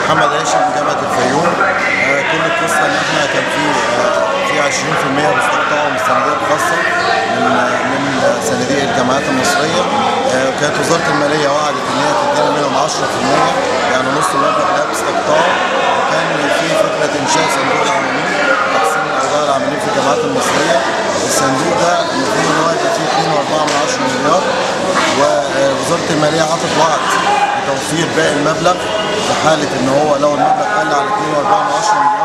محمد هاشم من جامعه الفيوم آه، كل القصه ان احنا كان في آه، في 20% مستقطعوا من الصناديق الخاصه من آه، من صناديق الجامعات المصريه آه، وكانت وزاره الماليه وعدت ان هي تدينا منهم 10% يعني نص المبلغ ده باستقطاع وكان في فكره انشاء صندوق العاملين تقسيم الاوضاع العاملين في الجامعات المصريه الصندوق ده المفروض ان هو يبقى فيه 2.4 مليار ووزاره الماليه عطت وعد بتوفير باقي المبلغ في حاله ان هو لو المبلغ قل على 2.4 مليار